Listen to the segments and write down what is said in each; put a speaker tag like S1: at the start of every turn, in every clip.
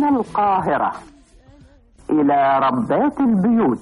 S1: القاهرة إلى ربات البيوت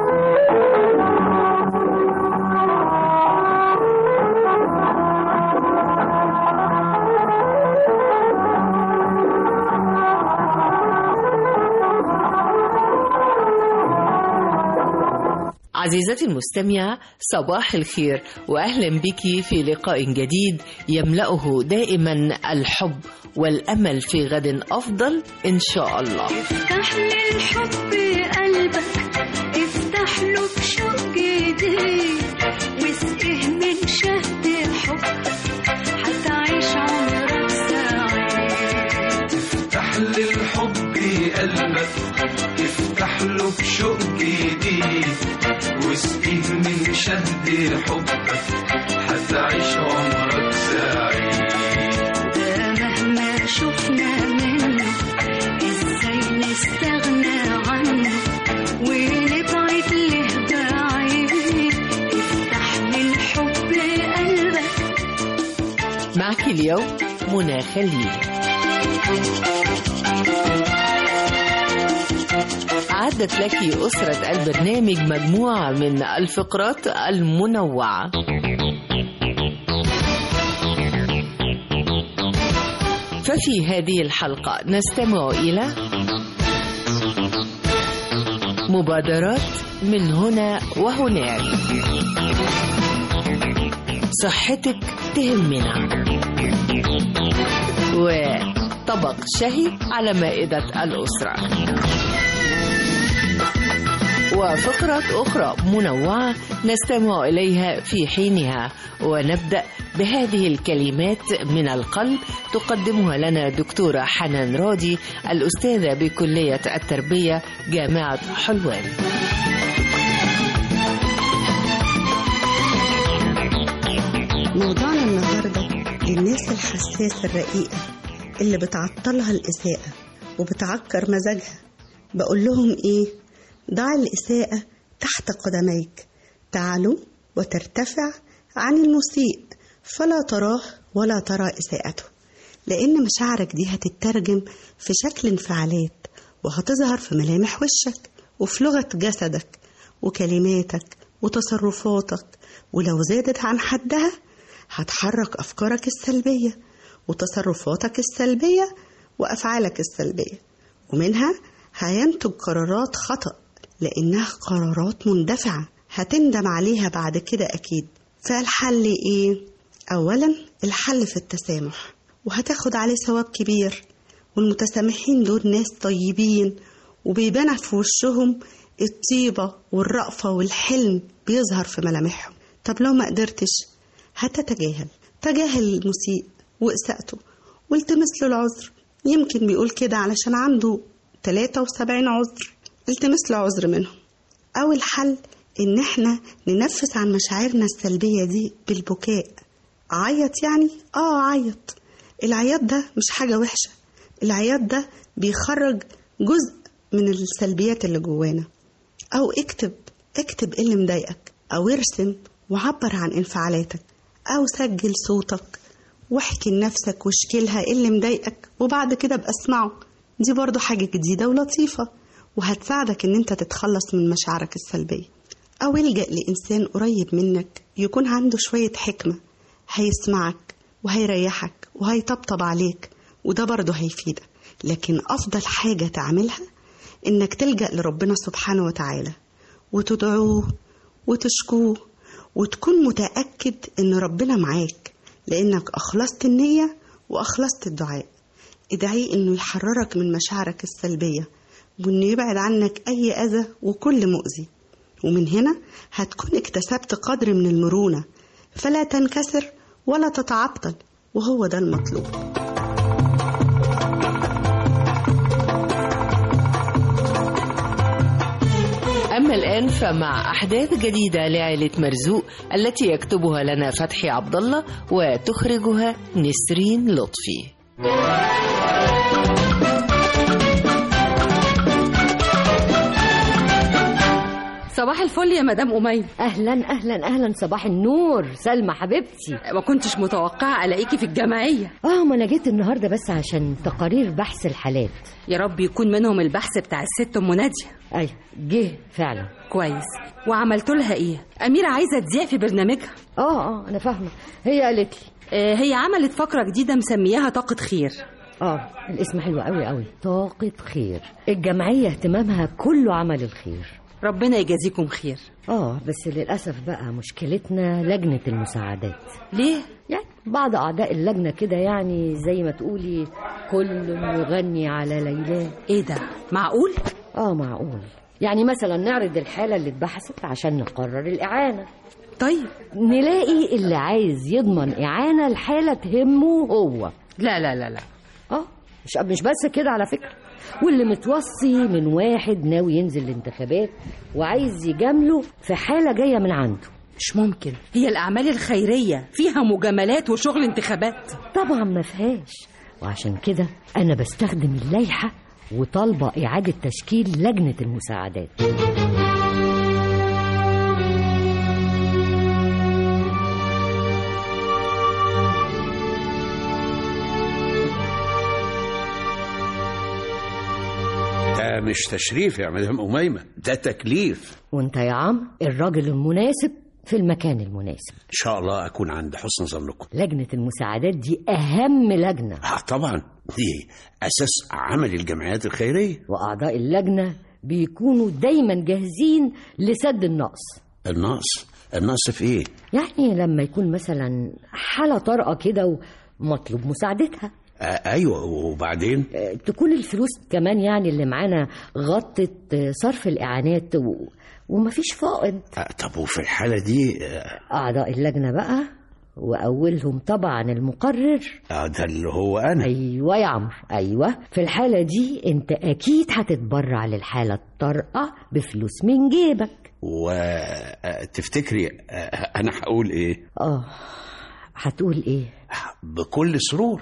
S2: عزيزتي المستمعة صباح الخير وأهلا بك في لقاء جديد يملأه دائما الحب والأمل في غد أفضل إن شاء الله
S3: افتح للحب قلبك افتح له بشوق جديد واسقه من شهد حبك هتعيش عمرك سعيد
S4: افتح للحب قلبك افتح له بشوق جديد واسقيه من شهد حبك هتعيش عمرك سعيد
S3: ده مهما شفنا منه ازاي نستغنى عنه ونبعد له بعيد افتح للحب قلبك
S2: معك اليوم منى خليل أعدت لك أسرة البرنامج مجموعة من الفقرات المنوعة ففي هذه الحلقة نستمع إلى مبادرات من هنا وهناك صحتك تهمنا وطبق شهي على مائدة الأسرة وفقرات أخرى منوعة نستمع إليها في حينها ونبدأ بهذه الكلمات من القلب تقدمها لنا دكتورة حنان راضي الأستاذة بكلية التربية جامعة حلوان
S5: موضوعنا النهاردة للناس الحساسة الرقيقة اللي بتعطلها الإساءة وبتعكر مزاجها بقول لهم إيه ضع الإساءة تحت قدميك تعلو وترتفع عن المسيء فلا تراه ولا ترى إساءته لأن مشاعرك دي هتترجم في شكل انفعالات وهتظهر في ملامح وشك وفي لغة جسدك وكلماتك وتصرفاتك ولو زادت عن حدها هتحرك أفكارك السلبية وتصرفاتك السلبية وأفعالك السلبية ومنها هينتج قرارات خطأ لأنها قرارات مندفعة هتندم عليها بعد كده أكيد فالحل إيه؟ أولا الحل في التسامح وهتاخد عليه ثواب كبير والمتسامحين دول ناس طيبين وبيبان في وشهم الطيبة والرأفة والحلم بيظهر في ملامحهم طب لو ما قدرتش هتتجاهل تجاهل المسيء وإساءته والتمس له العذر يمكن بيقول كده علشان عنده 73 عذر التمس له عذر منهم أو الحل إن إحنا ننفس عن مشاعرنا السلبية دي بالبكاء عيط يعني؟ آه عيط العياط ده مش حاجة وحشة العياط ده بيخرج جزء من السلبيات اللي جوانا أو اكتب اكتب ايه اللي مضايقك أو ارسم وعبر عن انفعالاتك أو سجل صوتك واحكي لنفسك واشكيلها ايه اللي مضايقك وبعد كده ابقى اسمعه دي برضو حاجة جديدة ولطيفة وهتساعدك ان انت تتخلص من مشاعرك السلبية أو الجأ لإنسان قريب منك يكون عنده شوية حكمة هيسمعك وهيريحك وهيطبطب عليك وده برضه هيفيدك لكن أفضل حاجة تعملها إنك تلجأ لربنا سبحانه وتعالى وتدعوه وتشكوه وتكون متأكد إن ربنا معاك لأنك أخلصت النية وأخلصت الدعاء ادعيه إنه يحررك من مشاعرك السلبية وإنه يبعد عنك أي أذى وكل مؤذي ومن هنا هتكون اكتسبت قدر من المرونة فلا تنكسر ولا تتعطل وهو ده المطلوب
S2: أما الآن فمع أحداث جديدة لعائلة مرزوق التي يكتبها لنا فتحي عبد الله وتخرجها نسرين لطفي.
S6: صباح الفل يا مدام أميمة
S7: اهلا اهلا اهلا صباح النور سلمى حبيبتي
S6: ما كنتش متوقعة ألاقيكي في الجمعية
S7: اه ما انا جيت النهارده بس عشان تقارير بحث الحالات
S6: يا رب يكون منهم البحث بتاع الست أم نادية
S7: ايوه جه فعلا
S6: كويس وعملتوا لها إيه؟ أميرة عايزة تذيع في برنامجها
S7: اه اه انا فاهمه هي قالت لي
S6: آه، هي عملت فقرة جديدة مسمياها طاقة خير
S7: اه الاسم حلو قوي قوي طاقه خير الجمعيه اهتمامها كله عمل الخير
S6: ربنا يجازيكم خير
S7: اه بس للاسف بقى مشكلتنا لجنه المساعدات
S6: ليه؟
S7: يعني بعض اعضاء اللجنه كده يعني زي ما تقولي كل يغني على ليلاه
S6: إيه ده؟ معقول؟
S7: اه معقول يعني مثلا نعرض الحاله اللي اتبحثت عشان نقرر الاعانه
S6: طيب
S7: نلاقي اللي عايز يضمن إعانة الحالة تهمه هو
S6: لا لا لا لا
S7: اه مش مش بس كده على فكرة واللي متوصي من واحد ناوي ينزل الانتخابات وعايز يجامله في حالة جاية من عنده
S6: مش ممكن هي الأعمال الخيرية فيها مجاملات وشغل انتخابات
S7: طبعا ما فيهاش وعشان كده أنا بستخدم اللائحة وطالبة إعادة تشكيل لجنة المساعدات
S8: ده مش تشريف يا مدام أميمة ده تكليف
S7: وانت يا عم الراجل المناسب في المكان المناسب
S8: إن شاء الله أكون عند حسن ظنكم
S7: لجنة المساعدات دي أهم لجنة
S8: آه طبعا دي أساس عمل الجمعيات الخيرية
S7: وأعضاء اللجنة بيكونوا دايما جاهزين لسد النقص
S8: النقص النقص في إيه؟
S7: يعني لما يكون مثلا حالة طارئة كده ومطلوب مساعدتها
S8: آه أيوة وبعدين
S7: آه، تكون الفلوس كمان يعني اللي معانا غطت آه، صرف الإعانات و... ومفيش فائض
S8: آه طب وفي الحالة دي آه
S7: أعضاء اللجنة بقى وأولهم طبعا المقرر
S8: آه، ده اللي هو أنا
S7: أيوة يا عمرو أيوة في الحالة دي أنت أكيد هتتبرع للحالة الطارئة بفلوس من جيبك
S8: وتفتكري أنا هقول إيه؟
S7: آه هتقول إيه
S8: بكل سرور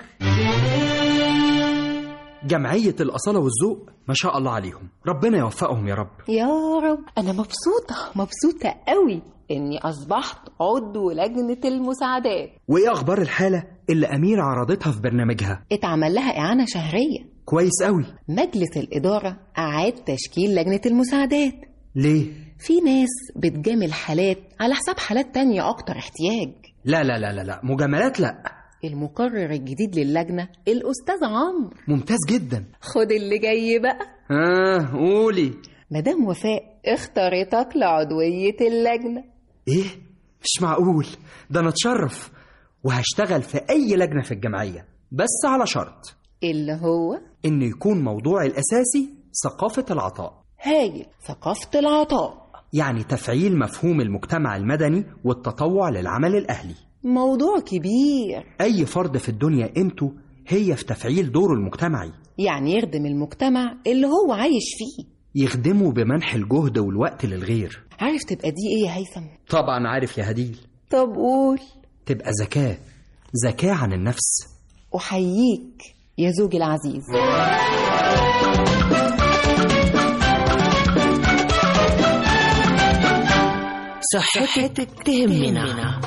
S9: جمعية الأصالة والذوق ما شاء الله عليهم ربنا يوفقهم يا رب
S10: يا رب أنا مبسوطة مبسوطة قوي إني أصبحت عضو لجنة المساعدات
S9: وإيه أخبار الحالة اللي أميرة عرضتها في برنامجها
S10: اتعمل لها إعانة شهرية
S9: كويس قوي
S10: مجلس الإدارة أعاد تشكيل لجنة المساعدات
S9: ليه؟
S10: في ناس بتجامل حالات على حساب حالات تانية أكتر احتياج
S9: لا لا لا لا لا مجاملات لا
S10: المقرر الجديد للجنة الأستاذ عمرو
S9: ممتاز جدا
S10: خد اللي جاي بقى
S9: آه قولي
S10: مدام وفاء اختارتك لعضوية اللجنة
S9: إيه؟ مش معقول ده أنا أتشرف وهشتغل في أي لجنة في الجمعية بس على شرط
S10: اللي هو
S9: إن يكون موضوع الأساسي ثقافة العطاء
S10: هايل ثقافة العطاء
S9: يعني تفعيل مفهوم المجتمع المدني والتطوع للعمل الأهلي
S10: موضوع كبير
S9: أي فرد في الدنيا قيمته هي في تفعيل دوره المجتمعي
S10: يعني يخدم المجتمع اللي هو عايش فيه
S9: يخدمه بمنح الجهد والوقت للغير
S10: عارف تبقى دي ايه يا هيثم
S9: طبعا عارف يا هديل
S10: طب قول
S9: تبقى ذكاء ذكاء عن النفس
S10: أحييك يا زوجي العزيز
S2: صحتك تهمنا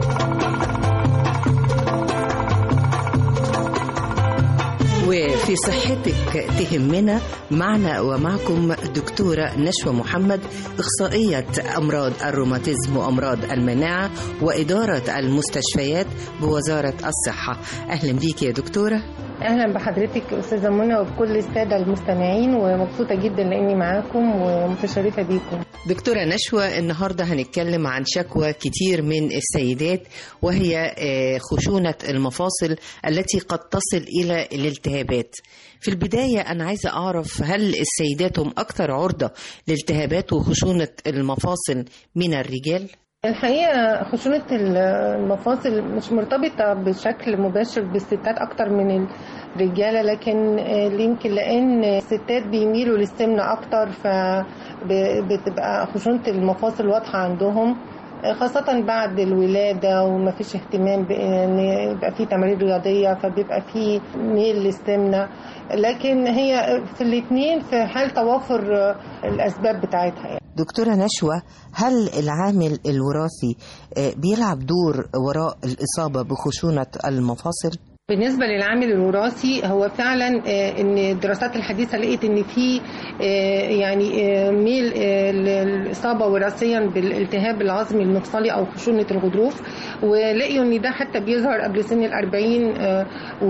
S2: وفي صحتك تهمنا معنا ومعكم دكتورة نشوى محمد إخصائية أمراض الروماتيزم وأمراض المناعة وإدارة المستشفيات بوزارة الصحة أهلا بيك يا دكتورة
S11: اهلا بحضرتك استاذه منى وبكل الساده المستمعين ومبسوطه جدا لاني معاكم ومتشرفه بيكم
S2: دكتورة نشوى النهاردة هنتكلم عن شكوى كتير من السيدات وهي آه، خشونة المفاصل التي قد تصل إلى الالتهابات في البداية أنا عايزة أعرف هل السيدات هم أكثر عرضة لالتهابات وخشونة المفاصل من الرجال؟
S11: الحقيقه خشونه المفاصل مش مرتبطه بشكل مباشر بالستات اكتر من الرجاله لكن آه، يمكن لان الستات بيميلوا للسمنه اكتر فبتبقى خشونه المفاصل واضحه عندهم آه، خاصة بعد الولادة ومفيش اهتمام بأن يبقى في تمارين رياضية فبيبقى في ميل للسمنة لكن هي في الاتنين في حال توافر آه، الأسباب بتاعتها يعني.
S2: دكتورة نشوى هل العامل الوراثي آه، بيلعب دور وراء الإصابة بخشونة المفاصل؟
S11: بالنسبة للعامل الوراثي هو فعلا آه، ان الدراسات الحديثة لقيت ان في آه، يعني آه، ميل آه، للإصابة وراثيا بالالتهاب العظمي المفصلي أو خشونة الغضروف ولقيوا ان ده حتى بيظهر قبل سن الأربعين آه،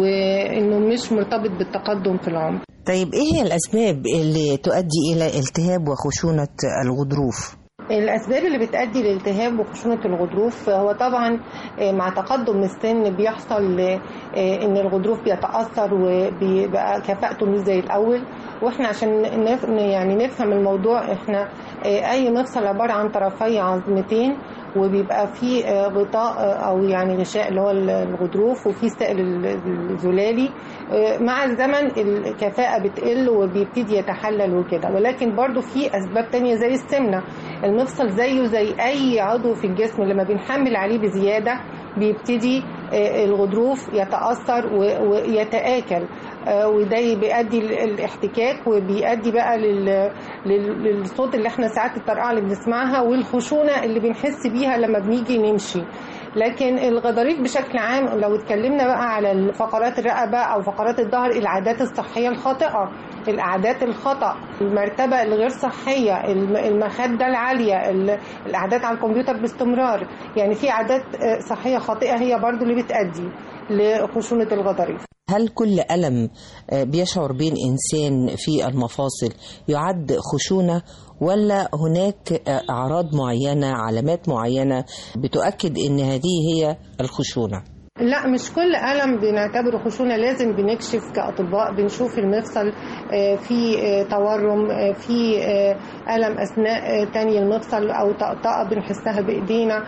S11: وانه مش مرتبط بالتقدم في العمر
S2: طيب إيه هي الأسباب اللي تؤدي إلى التهاب وخشونة الغضروف؟
S11: الأسباب اللي بتؤدي لالتهاب وخشونة الغضروف هو طبعا آه، مع تقدم السن بيحصل آه، إن الغضروف بيتأثر وبيبقى كفاءته مش زي الأول وإحنا عشان نف يعني نفهم الموضوع إحنا آه، أي مفصل عبارة عن طرفي عظمتين وبيبقى فيه آه، غطاء آه، أو يعني غشاء اللي هو الغضروف وفيه سائل الزلالي آه، مع الزمن الكفاءة بتقل وبيبتدي يتحلل وكده ولكن برضو في أسباب تانية زي السمنة المفصل زيه زي أي عضو في الجسم لما بنحمل عليه بزيادة بيبتدي آه، الغضروف يتأثر و- ويتآكل آه، وده بيؤدي الاحتكاك وبيؤدي بقى لل- لل- للصوت اللي احنا ساعات الطرقعة اللي بنسمعها والخشونة اللي بنحس بيها لما بنيجي نمشي لكن الغضاريف بشكل عام لو اتكلمنا بقى على فقرات الرقبة أو فقرات الظهر العادات الصحية الخاطئة العادات الخطأ المرتبة الغير صحية الم- المخدة العالية ال- القعدات على الكمبيوتر باستمرار يعني في عادات آه، صحية خاطئة هي برضو اللي بتأدي لخشونة الغضاريف
S2: هل كل ألم آه، بيشعر به الإنسان في المفاصل يعد خشونة ولا هناك آه، أعراض معينة علامات معينة بتؤكد أن هذه هي الخشونة
S11: لا مش كل ألم بنعتبره خشونة لازم بنكشف كأطباء بنشوف المفصل آه، في آه، تورم آه، في آه، ألم أثناء آه، تاني المفصل أو طقطقة بنحسها بإيدينا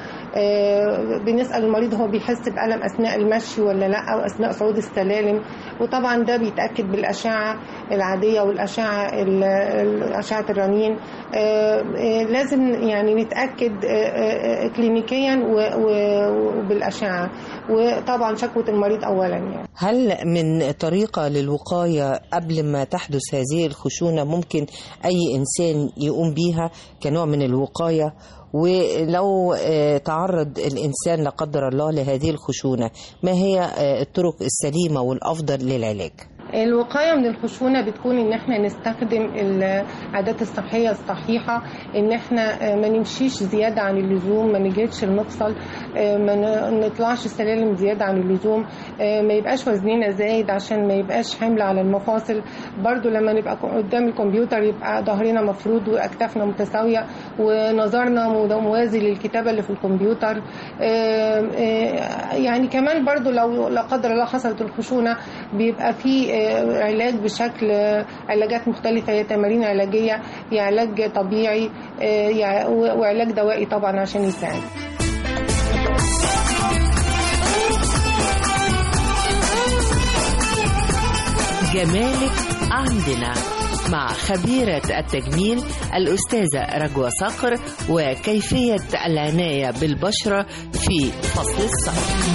S11: آه، بنسأل المريض هو بيحس بألم أثناء المشي ولا لا أو أثناء صعود السلالم وطبعا ده بيتأكد بالأشعة العادية والأشعة ال- ال- أشعة الرنين آه، آه، لازم يعني نتأكد آه، آه، آه، كلينيكيا و- و- وبالأشعة وطبعا شكوى المريض أولا يعني
S2: هل من طريقة للوقاية قبل ما تحدث هذه الخشونة ممكن أي إنسان يقوم بيها كنوع من الوقاية ولو آه، تعرض الإنسان لا قدر الله لهذه الخشونة ما هي آه، الطرق السليمة والأفضل للعلاج؟
S11: الوقاية من الخشونة بتكون ان احنا نستخدم العادات الصحية الصحيحة ان احنا آه، ما نمشيش زيادة عن اللزوم ما نجهدش المفصل آه، ما ن- نطلعش السلالم زيادة عن اللزوم آه، ما يبقاش وزننا زايد عشان ما يبقاش حمل على المفاصل برضو لما نبقى قدام الكمبيوتر يبقى ظهرنا مفروض واكتافنا متساوية ونظرنا مو- موازي للكتابة اللي في الكمبيوتر آه، آه، يعني كمان برضو لو لا قدر الله حصلت الخشونة بيبقى في آه، علاج بشكل آه، علاجات مختلفة يا تمارين علاجية يا علاج طبيعي آه، يا- و- وعلاج دوائي طبعا عشان يساعد
S12: جمالك عندنا مع خبيرة التجميل الأستاذة رجوة صقر وكيفية العناية بالبشرة في فصل الصيف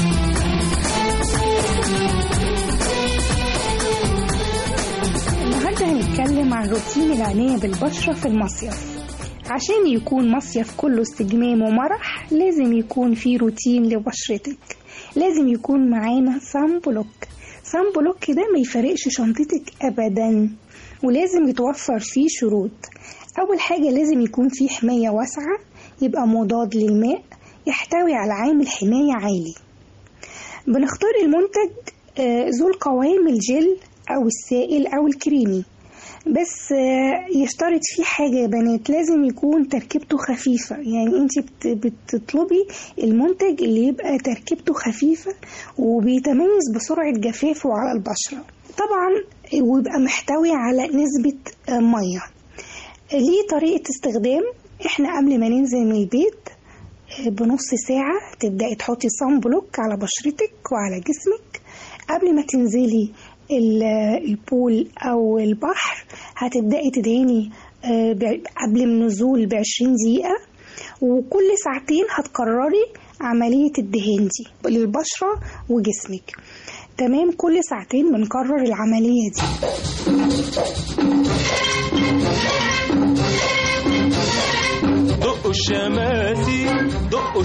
S13: النهارده هنتكلم عن روتين العناية بالبشرة في المصيف عشان يكون مصيف كله استجمام ومرح لازم يكون في روتين لبشرتك لازم يكون معانا صن بلوك صن بلوك ده ما يفرقش شنطتك ابدا ولازم يتوفر فيه شروط اول حاجة لازم يكون فيه حماية واسعة يبقى مضاد للماء يحتوي على عامل حماية عالي بنختار المنتج آه، ذو القوام الجل أو السائل أو الكريمي بس آه، يشترط فيه حاجة يا بنات لازم يكون تركيبته خفيفة يعني انت بت- بتطلبي المنتج اللي يبقى تركيبته خفيفة وبيتميز بسرعة جفافه على البشرة طبعا ويبقى محتوي على نسبة آه، مية ليه طريقة استخدام احنا قبل ما ننزل من البيت آه، بنص ساعة تبدأي تحطي صن بلوك على بشرتك وعلى جسمك قبل ما تنزلي ال- البول أو البحر هتبدأي تدهني آه، ب- قبل النزول بعشرين دقيقة وكل ساعتين هتكرري عملية الدهان دي للبشرة وجسمك تمام كل ساعتين بنكرر العملية دي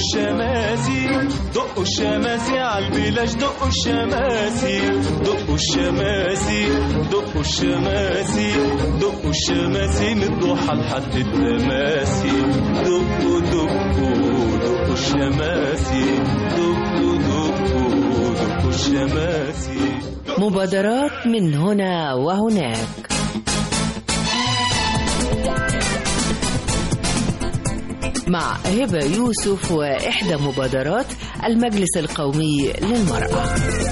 S14: الشماسي دقوا الشماسي عالبلاش دقوا الشماسي دقوا الشماسي دقوا الشماسي دقوا الشماسي من الضحى لحد التماسي دقوا دقوا دقوا الشماسي دقوا دقوا دقوا الشماسي
S12: مبادرات من هنا وهناك مع هبة يوسف وإحدى مبادرات المجلس القومي للمرأة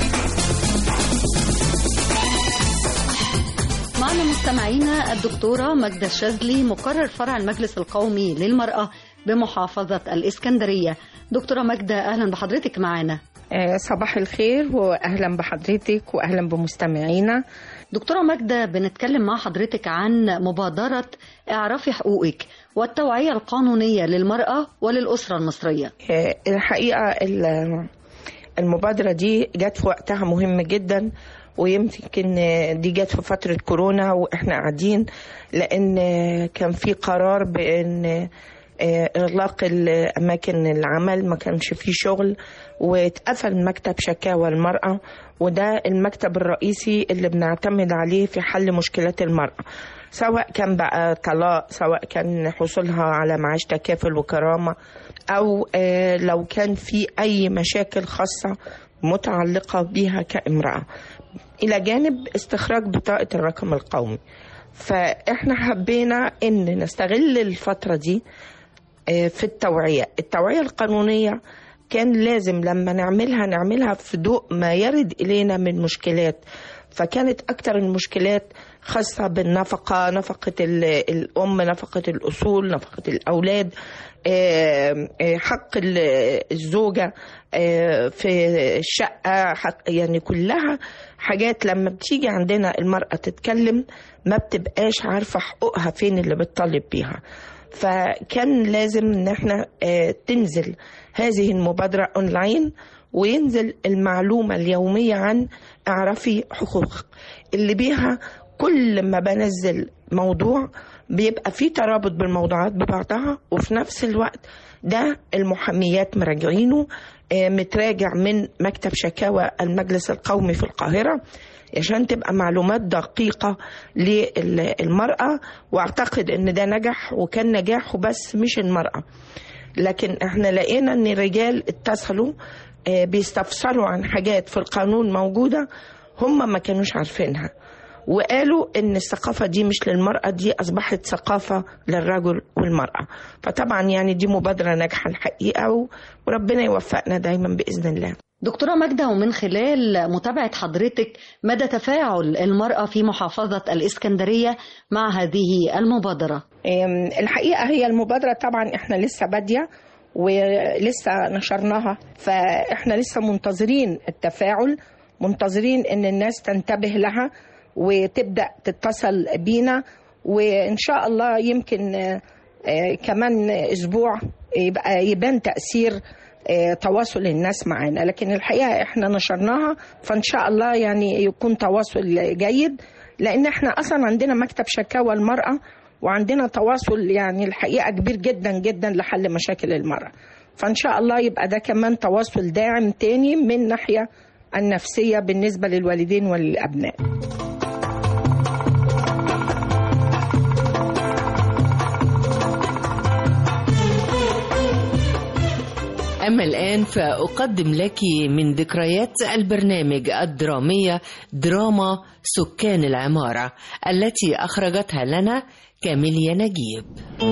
S15: معنا مستمعينا الدكتورة ماجدة الشاذلي مقرر فرع المجلس القومي للمرأة بمحافظة الإسكندرية دكتورة ماجدة أهلا بحضرتك معنا
S16: آه، صباح الخير واهلا بحضرتك واهلا بمستمعينا
S15: دكتورة ماجدة بنتكلم مع حضرتك عن مبادرة اعرفي حقوقك والتوعية القانونية للمرأة وللأسرة المصرية
S16: آه، الحقيقه ال- المبادره دي جت في وقتها مهم جدا ويمكن دي جت في فتره كورونا واحنا قاعدين لان كان في قرار بان آه، اغلاق الاماكن العمل ما كانش فيه شغل واتقفل مكتب شكاوى المراه وده المكتب الرئيسي اللي بنعتمد عليه في حل مشكلات المراه سواء كان بقى طلاق سواء كان حصولها على معاش تكافل وكرامه او آه، لو كان في اي مشاكل خاصه متعلقه بها كامراه الى جانب استخراج بطاقه الرقم القومي فاحنا حبينا ان نستغل الفتره دي آه، في التوعيه التوعيه القانونيه كان لازم لما نعملها نعملها في ضوء ما يرد الينا من مشكلات فكانت اكتر المشكلات خاصه بالنفقه نفقه ال- الام نفقه الاصول نفقه الاولاد آه، آه، حق ال- الزوجه آه، في الشقه حق يعني كلها حاجات لما بتيجي عندنا المراه تتكلم ما بتبقاش عارفه حقوقها فين اللي بتطالب بيها فكان لازم ان احنا آه، تنزل هذه المبادره اونلاين وينزل المعلومه اليوميه عن اعرفي حقوقك اللي بيها كل ما بنزل موضوع بيبقى في ترابط بالموضوعات ببعضها وفي نفس الوقت ده المحاميات مراجعينه آه، متراجع من مكتب شكاوى المجلس القومي في القاهرة عشان تبقى معلومات دقيقة للمرأة واعتقد ان ده نجح وكان نجاحه بس مش المرأة لكن احنا لقينا ان الرجال اتصلوا آه، بيستفسروا عن حاجات في القانون موجودة هم ما كانوش عارفينها وقالوا ان الثقافة دي مش للمرأة دي اصبحت ثقافة للرجل والمرأة فطبعا يعني دي مبادرة ناجحة الحقيقة و- وربنا يوفقنا دايما بإذن الله
S15: دكتورة ماجدة ومن خلال متابعة حضرتك مدى تفاعل المرأة في محافظة الإسكندرية مع هذه المبادرة
S16: أم، الحقيقة هي المبادرة طبعا احنا لسه بادية ولسه نشرناها فاحنا لسه منتظرين التفاعل منتظرين ان الناس تنتبه لها وتبدأ تتصل بينا وان شاء الله يمكن آه، آه، كمان اسبوع يبقى يبان تأثير آه، تواصل الناس معانا لكن الحقيقة احنا نشرناها فان شاء الله يعني يكون تواصل جيد لان احنا اصلا عندنا مكتب شكاوى المرأة وعندنا تواصل يعني الحقيقة كبير جدا جدا لحل مشاكل المرأة فإن شاء الله يبقى ده كمان تواصل داعم تاني من ناحية النفسية بالنسبة للوالدين والأبناء
S12: أما الآن فأقدم لك من ذكريات البرنامج الدرامية دراما سكان العمارة التي أخرجتها لنا كاميليا نجيب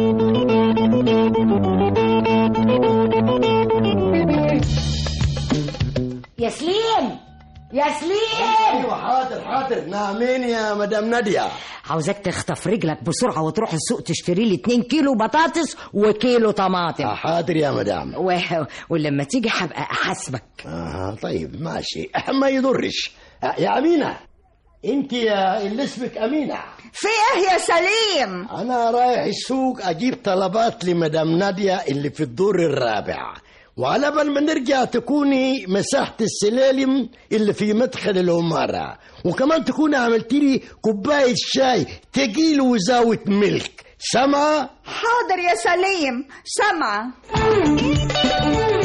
S17: يا سليم يا سليم
S18: ايوه حاضر حاضر نعمين يا مدام ناديه
S17: عاوزاك تخطف رجلك بسرعة وتروح السوق تشتري لي 2 كيلو بطاطس وكيلو طماطم
S18: حاضر يا مدام
S17: و... ولما تيجي هبقى احاسبك
S18: آه طيب ماشي ما يضرش آه، يا أمينة أنت يا اللي اسمك أمينة
S17: في ايه يا سليم
S18: أنا رايح السوق أجيب طلبات لمدام نادية اللي في الدور الرابع وعلى بال ما نرجع تكوني مسحت السلالم اللي في مدخل العمارة وكمان تكوني عملت لي كوباية شاي تقيل وزاوة ملك سما
S17: حاضر يا سليم سمع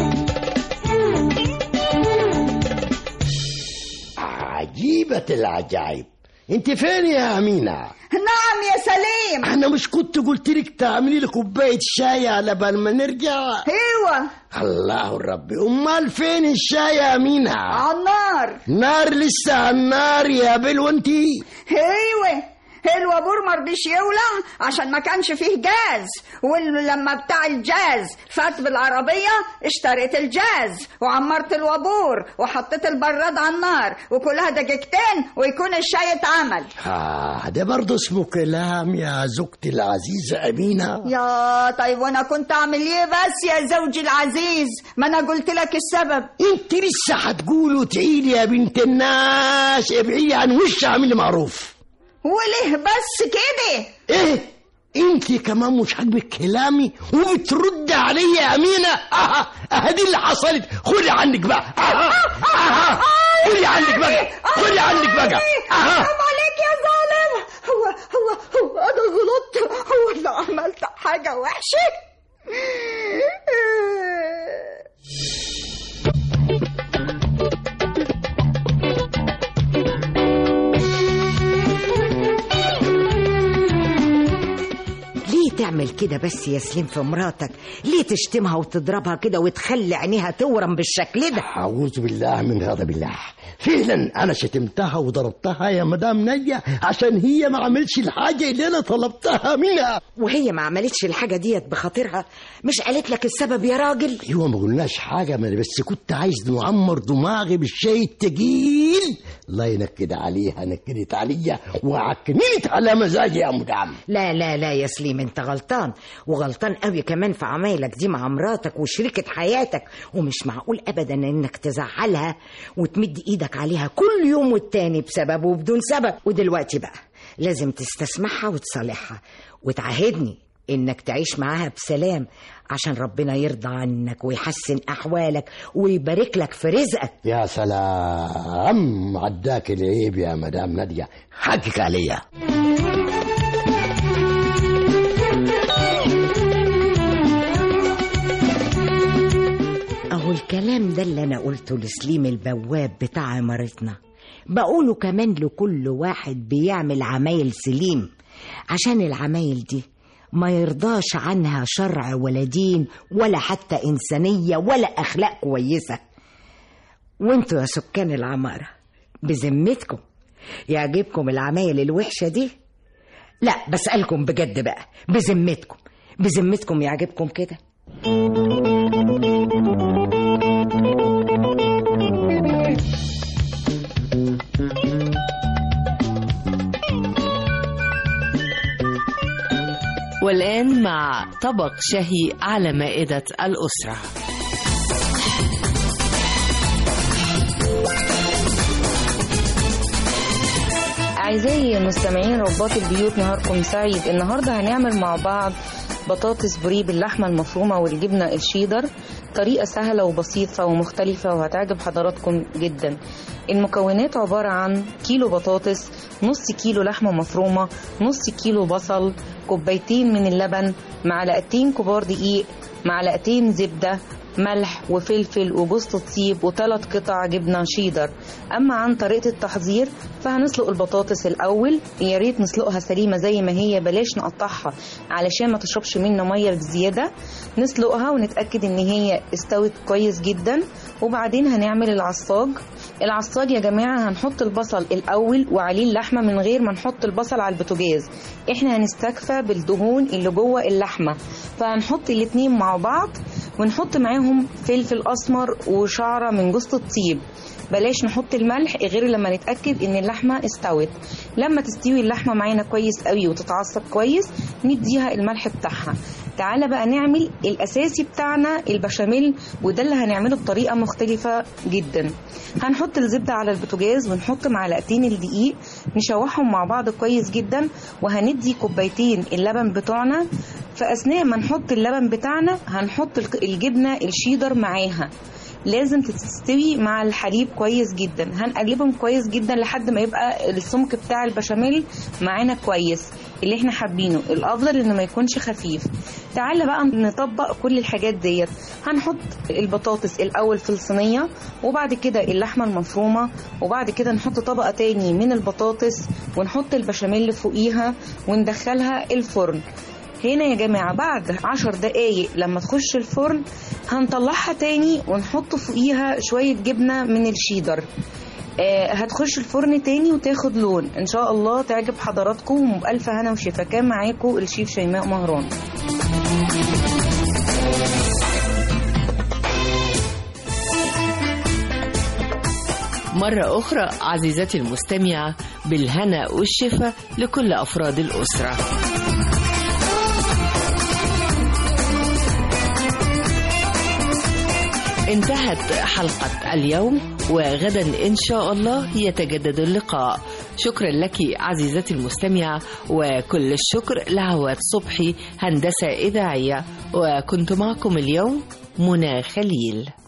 S18: عجيبة العجائب انت فين يا أمينة
S19: نعم يا سليم
S18: انا مش كنت قلت لك تعملي لي كوباية شاي على بال ما نرجع
S19: ايوه
S18: الله ربي امال فين الشاي يا أمينة
S19: على النار
S18: نار لسه على النار يا بل وانتي
S19: ايوه الوابور مرضيش يولع عشان ما كانش فيه جاز ولما بتاع الجاز فات بالعربية اشتريت الجاز وعمرت الوابور وحطيت البراد على النار وكلها دقيقتين ويكون الشاي اتعمل
S18: آه ده برضه اسمه كلام يا زوجتي العزيزة أمينة
S19: يا طيب وانا كنت اعمل ايه بس يا زوجي العزيز ما انا قلت لك السبب
S18: انت لسه هتقولي وتعيلي يا بنت الناس ابعدي عن وش اعملي معروف
S19: وليه بس كده
S18: ايه انت كمان مش عاجبك كلامي وبترد عليا يا امينه اها اها دي اللي حصلت خدي عنك بقى اها اها خدي عنك بقى خدي عنك بقى اها
S19: حرام عليك يا ظالم هو هو هو انا غلطت هو اللي عملت حاجه وحشه
S17: ليه تعمل كده بس يا سليم في مراتك ليه تشتمها وتضربها كده وتخلي عينيها تورم بالشكل ده
S18: أعوذ بالله من غضب الله فعلا أنا شتمتها وضربتها يا مدام نية عشان هي ما عملش الحاجة اللي أنا طلبتها منها
S17: وهي ما عملتش الحاجة ديت بخاطرها مش قالت لك السبب يا راجل
S18: أيوة ما قلناش حاجة ما أنا بس كنت عايز نعمر دماغي بالشاي التقيل الله ينكد عليها نكدت عليا وعكننت على مزاجي يا مدام
S17: لا لا لا يا سليم انت غلطان وغلطان قوي كمان في عمايلك دي مع مراتك وشريكة حياتك ومش معقول ابدا انك تزعلها وتمد ايدك عليها كل يوم والتاني بسبب وبدون سبب ودلوقتي بقى لازم تستسمحها وتصالحها وتعاهدني انك تعيش معاها بسلام عشان ربنا يرضى عنك ويحسن احوالك ويبارك لك في رزقك
S18: يا سلام عداك العيب يا مدام نادية حقك عليا
S17: اهو الكلام ده اللي انا قلته لسليم البواب بتاع عمارتنا بقوله كمان لكل واحد بيعمل عمايل سليم عشان العمايل دي ما يرضاش عنها شرع ولا دين ولا حتى إنسانية ولا أخلاق كويسة وانتوا يا سكان العمارة بذمتكم يعجبكم العمايل الوحشة دي لا بسألكم بجد بقى بذمتكم بذمتكم يعجبكم كده
S12: والآن مع طبق شهي على مائدة الأسرة
S20: أعزائي المستمعين رباط البيوت نهاركم سعيد النهاردة هنعمل مع بعض بطاطس بري باللحمة المفرومة والجبنة الشيدر طريقة سهلة وبسيطة ومختلفة وهتعجب حضراتكم جدا المكونات عبارة عن كيلو بطاطس نص كيلو لحمة مفرومة نص كيلو بصل كوبايتين من اللبن معلقتين كبار دقيق معلقتين زبدة ملح وفلفل وجوز الطيب وثلاث قطع جبنه شيدر اما عن طريقه التحضير فهنسلق البطاطس الاول يا ريت نسلقها سليمه زي ما هي بلاش نقطعها علشان ما تشربش منا ميه بزياده نسلقها ونتاكد ان هي استوت كويس جدا وبعدين هنعمل العصاج العصاج يا جماعه هنحط البصل الاول وعليه اللحمه من غير ما نحط البصل على البوتاجاز احنا هنستكفى بالدهون اللي جوه اللحمه فهنحط الاتنين مع بعض ونحط معاهم فلفل اسمر وشعره من جوز الطيب بلاش نحط الملح غير لما نتاكد ان اللحمه استوت لما تستوي اللحمه معانا كويس قوي وتتعصب كويس نديها الملح بتاعها تعالى بقى نعمل الاساسي بتاعنا البشاميل وده اللي هنعمله بطريقه مختلفه جدا هنحط الزبده على البوتاجاز ونحط معلقتين الدقيق نشوحهم مع بعض كويس جدا وهندي كوبايتين اللبن بتوعنا فاثناء ما نحط اللبن بتاعنا هنحط الجبنه الشيدر معاها لازم تستوي مع الحليب كويس جدا هنقلبهم كويس جدا لحد ما يبقى السمك بتاع البشاميل معانا كويس اللي احنا حابينه الافضل انه ما يكونش خفيف تعالى بقى نطبق كل الحاجات ديت هنحط البطاطس الاول في الصينيه وبعد كده اللحمه المفرومه وبعد كده نحط طبقه تاني من البطاطس ونحط البشاميل فوقيها وندخلها الفرن هنا يا جماعة بعد عشر دقايق لما تخش الفرن هنطلعها تاني ونحط فوقيها شوية جبنة من الشيدر آه هتخش الفرن تاني وتاخد لون ان شاء الله تعجب حضراتكم وبألف هنا وشفا كان معاكم الشيف شيماء مهران
S12: مرة أخرى عزيزتي المستمعة بالهنا والشفا لكل أفراد الأسرة انتهت حلقة اليوم وغدا إن شاء الله يتجدد اللقاء شكرا لك عزيزتي المستمعة وكل الشكر لعواد صبحي هندسة إذاعية وكنت معكم اليوم منى خليل